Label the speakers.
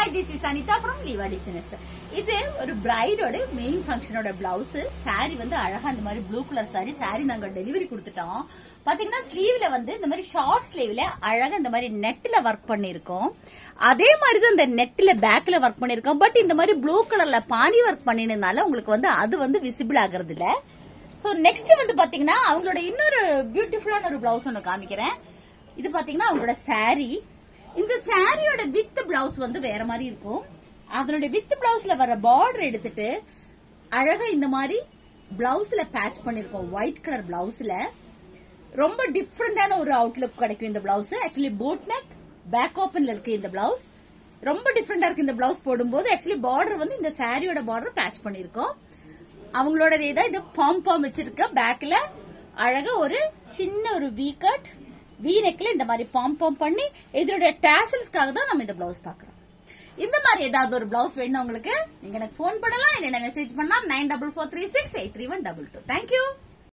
Speaker 1: hi this is Anitha from Leeva designers இது ஒரு பிரைடோட மெயின் ஃபங்க்ஷனோட பிளவுஸ் saree வந்து அழகா இந்த மாதிரி ப்ளூ கலர் saree saree நாங்க டெலிவரி கொடுத்துட்டோம் பாத்தீங்கன்னா ஸ்லீவ்ல வந்து இந்த மாதிரி ஷார்ட் ஸ்லீவ்ல அழகா இந்த மாதிரி நெட்ல ஒர்க் பண்ணிருக்கோம் அதே மாதிரி தான் இந்த நெட்ல பேக்ல ஒர்க் பண்ணிருக்கோம் பட் இந்த மாதிரி ப்ளூ கலர்ல பானி ஒர்க் பண்ணினதுனால உங்களுக்கு வந்து அது வந்து விசிபிள் ஆகுறது இல்ல சோ நெக்ஸ்ட் வந்து பாத்தீங்கன்னா அவங்களோட இன்னொரு பியூட்டிஃபுல்லான ஒரு பிளவுஸ் ஒன்னு காமிக்கிறேன் இது பாத்தீங்கன்னா அவங்களோட saree இந்த சாரியோட வித் பிளவுஸ் வந்து வேற மாதிரி இருக்கும் அதனுடைய வித் பிளவுஸ்ல வர பார்டர் எடுத்துட்டு அழகா இந்த மாதிரி பிளவுஸ்ல பேட்ச் பண்ணிருக்கோம் ஒயிட் கலர் பிளவுஸ்ல ரொம்ப டிஃப்ரெண்டான ஒரு அவுட்லுக் கிடைக்கும் இந்த blouse actually boat neck back ஓப்பன்ல இருக்கு இந்த பிளவுஸ் ரொம்ப டிஃப்ரெண்டா இருக்கு இந்த பிளவுஸ் போடும்போது ஆக்சுவலி பார்டர் வந்து இந்த சாரியோட பார்டர் பேட்ச் பண்ணிருக்கோம் அவங்களோட இதை இது பாம் பாம் வச்சிருக்க பேக்ல அழகா ஒரு சின்ன ஒரு வி கட் வி நெக்ல இந்த மாதிரி பாம் பாம் பண்ணி இதோட டேசல்ஸ்க்காக தான் நம்ம இந்த பிளவுஸ் பாக்குறோம் இந்த மாதிரி ஏதாவது ஒரு பிளவுஸ் வேணும் உங்களுக்கு நீங்க எனக்கு ஃபோன் பண்ணலாம் இல்ல மெசேஜ் பண்ணலாம் nine double four three six eight three one double two thank you